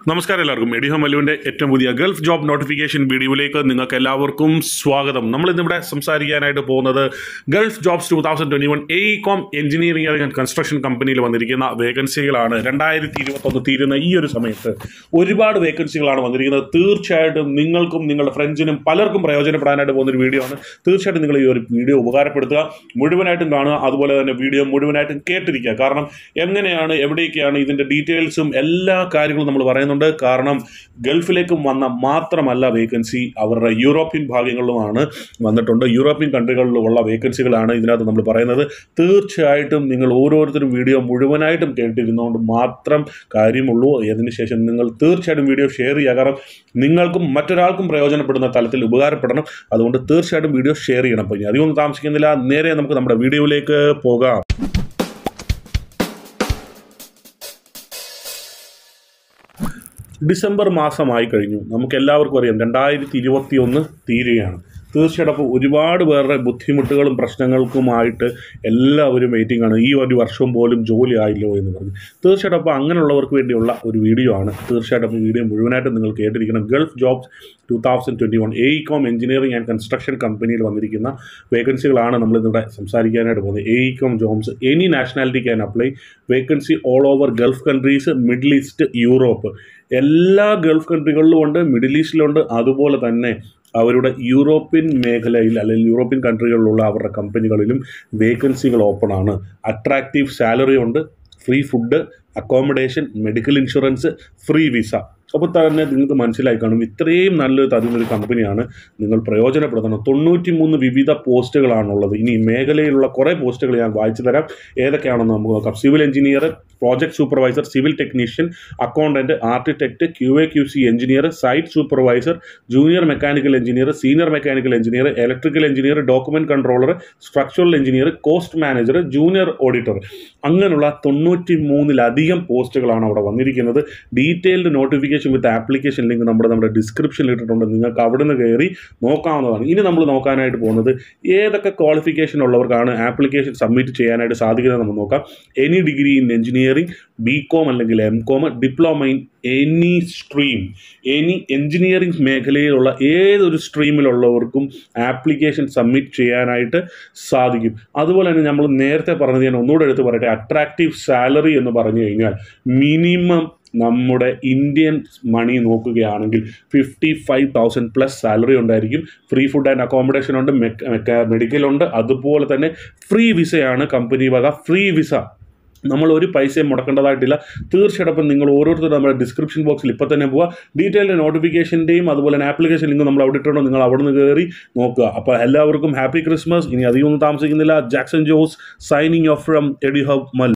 നമസ്കാരം എല്ലാവർക്കും എഡിഹോ മല്ലുവിൻ്റെ ഏറ്റവും പുതിയ ഗൾഫ് ജോബ് നോട്ടിഫിക്കേഷൻ വീഡിയോയിലേക്ക് നിങ്ങൾക്ക് എല്ലാവർക്കും സ്വാഗതം നമ്മൾ ഇന്നിവിടെ സംസാരിക്കാനായിട്ട് പോകുന്നത് Gulf jobs two thousand twenty one A com engineering and construction കമ്പനിയിൽ വന്നിരിക്കുന്ന വേക്കൻസികളാണ് രണ്ടായിരത്തി ഇരുപത്തൊന്ന് തീരുന്ന ഈ ഒരു സമയത്ത് ഒരുപാട് വേക്കൻസികളാണ് വന്നിരിക്കുന്നത് തീർച്ചയായിട്ടും നിങ്ങൾക്കും നിങ്ങളുടെ ഫ്രണ്ട്സിനും പലർക്കും പ്രയോജനപ്പെടാനായിട്ട് പോകുന്ന ഒരു വീഡിയോ ആണ് തീർച്ചയായിട്ടും നിങ്ങൾ ഈ ഒരു വീഡിയോ ഉപകാരപ്പെടുത്തുക മുഴുവനായിട്ടും കാണുക അതുപോലെ തന്നെ വീഡിയോ മുഴുവനായിട്ടും കേട്ടിരിക്കുക കാരണം എങ്ങനെയാണ് എവിടേക്കാണ് ഇതിൻ്റെ ഡീറ്റെയിൽസും എല്ലാ കാര്യങ്ങളും നമ്മൾ പറയുന്നുണ്ട് കാരണം ഗൾഫിലേക്കും വന്ന മാത്രമല്ല വേക്കൻസി അവരുടെ യൂറോപ്യൻ ഭാഗ്യങ്ങളിലുമാണ് വന്നിട്ടുണ്ട് യൂറോപ്യൻ കൺട്രികളിലുള്ള വേക്കൻസികളാണ് ഇതിനകത്ത് നമ്മൾ പറയുന്നത് തീർച്ചയായിട്ടും നിങ്ങൾ ഓരോരുത്തരും വീഡിയോ മുഴുവനായിട്ടും കേട്ടിരുന്നുകൊണ്ട് മാത്രം കാര്യമുള്ളൂ അതിനുശേഷം നിങ്ങൾ തീർച്ചയായിട്ടും വീഡിയോ ഷെയർ ചെയ്യുക കാരണം നിങ്ങൾക്കും മറ്റൊരാൾക്കും പ്രയോജനപ്പെടുന്ന തലത്തിൽ ഉപകാരപ്പെടണം അതുകൊണ്ട് തീർച്ചയായിട്ടും വീഡിയോ ഷെയർ ചെയ്യണം അപ്പോൾ ഇനി അധികമൊന്നും താമസിക്കുന്നില്ല നേരെ നമുക്ക് നമ്മുടെ വീഡിയോയിലേക്ക് പോകാം ഡിസംബർ മാസമായി കഴിഞ്ഞു നമുക്ക് എല്ലാവർക്കും അറിയാം രണ്ടായിരത്തി ഇരുപത്തി ഒന്ന് തീരുകയാണ് തീർച്ചയായിട്ടും അപ്പോൾ ഒരുപാട് പേരുടെ ബുദ്ധിമുട്ടുകളും പ്രശ്നങ്ങൾക്കുമായിട്ട് എല്ലാവരും വെയിറ്റിംഗ് ആണ് ഈ ഒരു വർഷം പോലും ജോലി ആയില്ലോ എന്ന് പറഞ്ഞ് തീർച്ചയായിട്ടും അപ്പോൾ അങ്ങനെയുള്ളവർക്ക് വേണ്ടിയുള്ള ഒരു വീഡിയോ ആണ് തീർച്ചയായിട്ടും അപ്പോൾ ഈ വീഡിയോ മുഴുവനായിട്ടും നിങ്ങൾ കേട്ടിരിക്കണം Gulf jobs two thousand twenty one A com engineering and construction കമ്പനിയിൽ വന്നിരിക്കുന്ന വേക്കൻസികളാണ് നമ്മളിന്നിവിടെ സംസാരിക്കാനായിട്ട് പോകുന്നത് A com jobs any nationality can apply vacancy all over Gulf countries Middle East Europe എല്ലാ ഗൾഫ് കൺട്രികളിലും ഉണ്ട് മിഡിൽ ഈസ്റ്റിലുണ്ട് അതുപോലെ തന്നെ അവരുടെ യൂറോപ്യൻ മേഖലയിൽ അല്ലെങ്കിൽ യൂറോപ്യൻ കൺട്രികളിലുള്ള അവരുടെ കമ്പനികളിലും വേക്കൻസികൾ ഓപ്പൺ ആണ് അട്രാക്റ്റീവ് സാലറി ഉണ്ട് free food accommodation medical insurance free visa അപ്പോൾ തന്നെ നിങ്ങൾക്ക് മനസ്സിലായി കാണും ഇത്രയും നല്ലൊരു തരുന്നൊരു കമ്പനിയാണ് നിങ്ങൾ പ്രയോജനപ്പെടുത്തണം തൊണ്ണൂറ്റി മൂന്ന് വിവിധ പോസ്റ്റുകളാണുള്ളത് ഇനി മേഖലയിലുള്ള കുറേ പോസ്റ്റുകൾ ഞാൻ വായിച്ചു തരാം ഏതൊക്കെയാണെന്ന് നമുക്ക് നോക്കാം civil engineer project supervisor civil technician accountant architect Q A Q C engineer site supervisor junior mechanical engineer senior mechanical engineer electrical engineer document controller structural engineer cost manager junior auditor അങ്ങനെയുള്ള തൊണ്ണൂറ്റി മൂന്നിലധികം പോസ്റ്റുകളാണ് അവിടെ വന്നിരിക്കുന്നത് detailed notification with application link നമ്മുടെ നമ്മുടെ ഡിസ്ക്രിപ്ഷനിൽ ഇട്ടിട്ടുണ്ട് നിങ്ങൾക്ക് അവിടെ നിന്ന് കയറി നോക്കാവുന്നതാണ് ഇനി നമ്മൾ നോക്കാനായിട്ട് പോകുന്നത് ഏതൊക്കെ ക്വാളിഫിക്കേഷൻ ഉള്ളവർക്കാണ് ആപ്ലിക്കേഷൻ സബ്മിറ്റ് ചെയ്യാനായിട്ട് സാധിക്കുന്നത് നമ്മൾ നോക്കാം any degree in engineering B com അല്ലെങ്കിൽ M com diploma in any stream any engineering മേഖലയിലുള്ള ഏതൊരു സ്ട്രീമിലുള്ളവർക്കും ആപ്ലിക്കേഷൻ സബ്മിറ്റ് ചെയ്യാനായിട്ട് സാധിക്കും അതുപോലെ തന്നെ നമ്മൾ നേരത്തെ പറഞ്ഞത് ഞാൻ ഒന്നുകൂടെ എടുത്ത് പറയട്ടെ അട്രാക്റ്റീവ് സാലറി എന്ന് പറഞ്ഞു കഴിഞ്ഞാൽ മിനിമം നമ്മുടെ ഇന്ത്യൻ മണി നോക്കുകയാണെങ്കിൽ fifty five thousand plus salary ഉണ്ടായിരിക്കും ഫ്രീ ഫുഡ് ആൻഡ് അക്കോമഡേഷൻ ഉണ്ട് മെഡിക്കൽ ഉണ്ട് അതുപോലെ തന്നെ ഫ്രീ വിസയാണ് കമ്പനി വക ഫ്രീ വിസ നമ്മൾ ഒരു പൈസയും മുടക്കേണ്ടതായിട്ടില്ല തീർച്ചയായിട്ടും നിങ്ങൾ ഓരോരുത്തരും നമ്മുടെ ഡിസ്ക്രിപ്ഷൻ ബോക്സിൽ ഇപ്പോൾ തന്നെ പോവുക ഡീറ്റെയിൽഡ് നോട്ടിഫിക്കേഷൻ്റെയും അതുപോലെ തന്നെ ആപ്ലിക്കേഷൻ ലിങ്ക് നമ്മൾ അവിടെ ഇട്ടുണ്ടോ നിങ്ങൾ അവിടെ നിന്ന് കയറി നോക്കുക അപ്പോൾ എല്ലാവർക്കും ഹാപ്പി ക്രിസ്മസ് ഇനി അധികമൊന്നും താമസിക്കുന്നില്ല Jackson Jose signing off from എഡി ഹബ് മൽ